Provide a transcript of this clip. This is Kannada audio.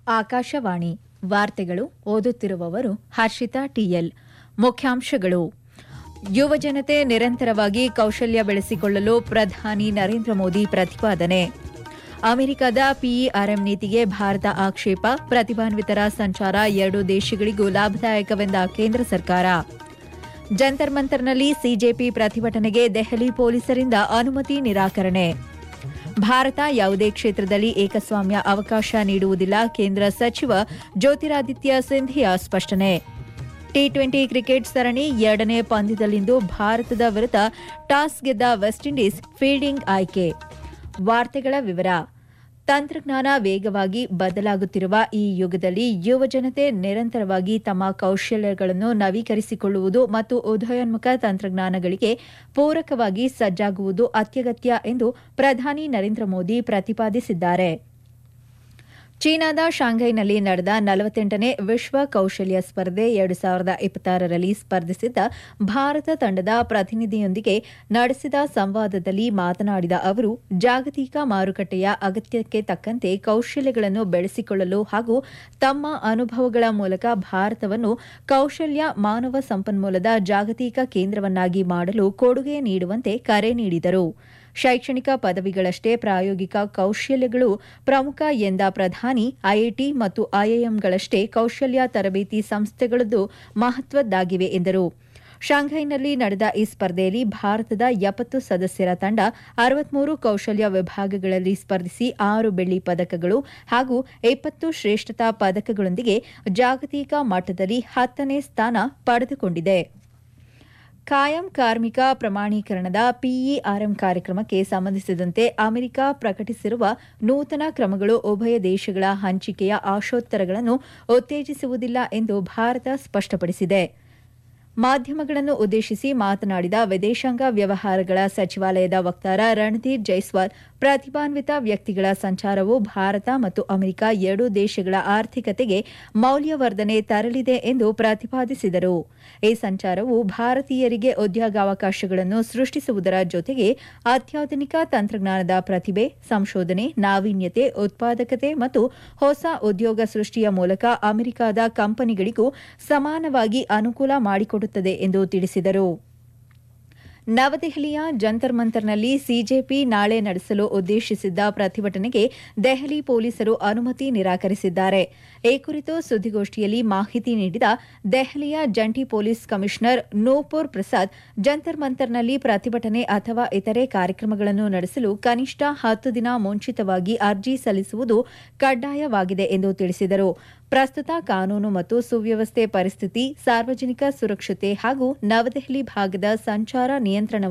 ಆಕಾಶವಾಣಿ ವಾರ್ತೆಗಳು ಓದುತ್ತಿರುವವರು ಹರ್ಷಿತಾ ಟಿಎಲ್ ಮುಖ್ಯಾಂಶಗಳು ಯುವಜನತೆ ನಿರಂತರವಾಗಿ ಕೌಶಲ್ಯ ಬೆಳೆಸಿಕೊಳ್ಳಲು ಪ್ರಧಾನಿ ನರೇಂದ್ರ ಮೋದಿ ಪ್ರತಿಪಾದನೆ ಅಮೆರಿಕದ ಪಿಇಆರ್ಎಂ ನೀತಿಗೆ ಭಾರತ ಆಕ್ಷೇಪ ಪ್ರತಿಭಾನ್ವಿತರ ಸಂಚಾರ ಎರಡೂ ದೇಶಗಳಿಗೂ ಲಾಭದಾಯಕವೆಂದ ಕೇಂದ್ರ ಸರ್ಕಾರ ಜಂತರ್ ಮಂತರ್ನಲ್ಲಿ ಸಿಜೆಪಿ ಪ್ರತಿಭಟನೆಗೆ ದೆಹಲಿ ಪೊಲೀಸರಿಂದ ಅನುಮತಿ ನಿರಾಕರಣೆ ಭಾರತ ಯಾವುದೇ ಕ್ಷೇತ್ರದಲ್ಲಿ ಏಕಸ್ವಾಮ್ಯ ಅವಕಾಶ ನೀಡುವುದಿಲ್ಲ ಕೇಂದ್ರ ಸಚಿವ ಜ್ಯೋತಿರಾದಿತ್ಯ ಸಿಂಧಿಯಾ ಸ್ಪಷ್ಟನೆ ಟಿ ಟ್ವೆಂಟಿ ಕ್ರಿಕೆಟ್ ಸರಣಿ ಎರಡನೇ ಪಂದ್ಯದಲ್ಲಿಂದು ಭಾರತದ ವಿರುದ್ಧ ಟಾಸ್ ಗೆದ್ದ ವೆಸ್ಟ್ ಇಂಡೀಸ್ ಫೀಲ್ಡಿಂಗ್ ಆಯ್ಕೆ ವಾರ್ತೆಗಳ ವಿವರ ತಂತ್ರಜ್ಞಾನ ವೇಗವಾಗಿ ಬದಲಾಗುತ್ತಿರುವ ಈ ಯುಗದಲ್ಲಿ ಯುವಜನತೆ ನಿರಂತರವಾಗಿ ತಮ್ಮ ಕೌಶಲ್ಯಗಳನ್ನು ನವೀಕರಿಸಿಕೊಳ್ಳುವುದು ಮತ್ತು ಉದಯೋನ್ಮುಖ ತಂತ್ರಜ್ಞಾನಗಳಿಗೆ ಪೂರಕವಾಗಿ ಸಜ್ಜಾಗುವುದು ಅತ್ಯಗತ್ಯ ಎಂದು ಪ್ರಧಾನಿ ನರೇಂದ್ರ ಮೋದಿ ಪ್ರತಿಪಾದಿಸಿದ್ದಾರೆ ಚೀನಾದ ಶಾಂಘೈನಲ್ಲಿ ನಡೆದ ನಲವತ್ತೆಂಟನೇ ವಿಶ್ವ ಕೌಶಲ್ಯ ಸ್ಪರ್ಧೆ ಎರಡು ಸಾವಿರದ ಇಪ್ಪತ್ತಾರರಲ್ಲಿ ಸ್ಪರ್ಧಿಸಿದ್ದ ಭಾರತ ತಂಡದ ಪ್ರತಿನಿಧಿಯೊಂದಿಗೆ ನಡೆಸಿದ ಸಂವಾದದಲ್ಲಿ ಮಾತನಾಡಿದ ಅವರು ಜಾಗತಿಕ ಮಾರುಕಟ್ಟೆಯ ಅಗತ್ಯಕ್ಕೆ ತಕ್ಕಂತೆ ಕೌಶಲ್ಯಗಳನ್ನು ಬೆಳೆಸಿಕೊಳ್ಳಲು ಹಾಗೂ ತಮ್ಮ ಅನುಭವಗಳ ಮೂಲಕ ಭಾರತವನ್ನು ಕೌಶಲ್ಯ ಮಾನವ ಸಂಪನ್ಮೂಲದ ಜಾಗತಿಕ ಕೇಂದ್ರವನ್ನಾಗಿ ಮಾಡಲು ಕೊಡುಗೆ ನೀಡುವಂತೆ ಕರೆ ನೀಡಿದರು ಶೈಕ್ಷಣಿಕ ಪದವಿಗಳಷ್ಟೇ ಪ್ರಾಯೋಗಿಕ ಕೌಶಲ್ಯಗಳು ಪ್ರಮುಖ ಎಂದ ಪ್ರಧಾನಿ ಐಐಟಿ ಮತ್ತು ಐಐಎಂಗಳಷ್ಟೇ ಕೌಶಲ್ಯ ತರಬೇತಿ ಸಂಸ್ಥೆಗಳದ್ದು ಮಹತ್ವದ್ದಾಗಿವೆ ಎಂದರು ಶಾಂಘೈನಲ್ಲಿ ನಡೆದ ಈ ಸ್ಪರ್ಧೆಯಲ್ಲಿ ಭಾರತದ ಎಪ್ಪತ್ತು ಸದಸ್ಯರ ತಂಡ ಅರವತ್ಮೂರು ಕೌಶಲ್ಯ ವಿಭಾಗಗಳಲ್ಲಿ ಸ್ಪರ್ಧಿಸಿ ಆರು ಬೆಳ್ಳಿ ಪದಕಗಳು ಹಾಗೂ ಇಪ್ಪತ್ತು ಶ್ರೇಷ್ಠತಾ ಪದಕಗಳೊಂದಿಗೆ ಜಾಗತಿಕ ಮಟ್ಟದಲ್ಲಿ ಹತ್ತನೇ ಸ್ಥಾನ ಪಡೆದುಕೊಂಡಿದೆ ಕಾಯಂ ಕಾರ್ಮಿಕ ಪ್ರಮಾಣೀಕರಣದ ಪಿಇಆರ್ಎಂ ಕಾರ್ಯಕ್ರಮಕ್ಕೆ ಸಂಬಂಧಿಸಿದಂತೆ ಅಮೆರಿಕ ಪ್ರಕಟಿಸಿರುವ ನೂತನ ಕ್ರಮಗಳು ಉಭಯ ದೇಶಗಳ ಹಂಚಿಕೆಯ ಆಶೋತ್ತರಗಳನ್ನು ಉತ್ತೇಜಿಸುವುದಿಲ್ಲ ಎಂದು ಭಾರತ ಸ್ಪಷ್ಟಪಡಿಸಿದೆ ಮಾಧ್ಯಮಗಳನ್ನು ಉದ್ದೇಶಿಸಿ ಮಾತನಾಡಿದ ವಿದೇಶಾಂಗ ವ್ಯವಹಾರಗಳ ಸಚಿವಾಲಯದ ವಕ್ತಾರ ರಣಧೀರ್ ಜೈಸ್ವಾಲ್ ಪ್ರತಿಭಾನ್ವಿತ ವ್ಯಕ್ತಿಗಳ ಸಂಚಾರವು ಭಾರತ ಮತ್ತು ಅಮೆರಿಕ ಎರಡೂ ದೇಶಗಳ ಆರ್ಥಿಕತೆಗೆ ಮೌಲ್ಯವರ್ಧನೆ ತರಲಿದೆ ಎಂದು ಪ್ರತಿಪಾದಿಸಿದರು ಈ ಸಂಚಾರವು ಭಾರತೀಯರಿಗೆ ಉದ್ಯೋಗಾವಕಾಶಗಳನ್ನು ಸೃಷ್ಟಿಸುವುದರ ಜೊತೆಗೆ ಅತ್ಯಾಧುನಿಕ ತಂತ್ರಜ್ಞಾನದ ಪ್ರತಿಭೆ ಸಂಶೋಧನೆ ನಾವೀನ್ಯತೆ ಉತ್ಪಾದಕತೆ ಮತ್ತು ಹೊಸ ಉದ್ಯೋಗ ಸೃಷ್ಟಿಯ ಮೂಲಕ ಅಮೆರಿಕದ ಕಂಪನಿಗಳಿಗೂ ಸಮಾನವಾಗಿ ಅನುಕೂಲ ಮಾಡಿಕೊಡುತ್ತದೆ ಎಂದು ತಿಳಿಸಿದರು ನವದೆಹಲಿಯ ಜಂತರ್ ಮಂತರ್ನಲ್ಲಿ ಸಿಜೆಪಿ ನಾಳೆ ನಡೆಸಲು ಉದ್ದೇಶಿಸಿದ್ದ ಪ್ರತಿಭಟನೆಗೆ ದೆಹಲಿ ಪೊಲೀಸರು ಅನುಮತಿ ನಿರಾಕರಿಸಿದ್ದಾರೆ ಈ ಕುರಿತು ಸುದ್ದಿಗೋಷ್ಠಿಯಲ್ಲಿ ಮಾಹಿತಿ ನೀಡಿದ ದೆಹಲಿಯ ಜಂಟಿ ಪೊಲೀಸ್ ಕಮಿಷನರ್ ನೂಪುರ್ ಪ್ರಸಾದ್ ಜಂತರ್ ಮಂತರ್ನಲ್ಲಿ ಪ್ರತಿಭಟನೆ ಅಥವಾ ಇತರೆ ಕಾರ್ಯಕ್ರಮಗಳನ್ನು ನಡೆಸಲು ಕನಿಷ್ಠ ಹತ್ತು ದಿನ ಮುಂಚಿತವಾಗಿ ಅರ್ಜಿ ಸಲ್ಲಿಸುವುದು ಕಡ್ಡಾಯವಾಗಿದೆ ಎಂದು ತಿಳಿಸಿದರು ಪ್ರಸ್ತುತ ಕಾನೂನು ಮತ್ತು ಸುವ್ಯವಸ್ಥೆ ಪರಿಸ್ಥಿತಿ ಸಾರ್ವಜನಿಕ ಸುರಕ್ಷತೆ ಹಾಗೂ ನವದೆಹಲಿ ಭಾಗದ ಸಂಚಾರ ನಿಯಂತ್ರಣ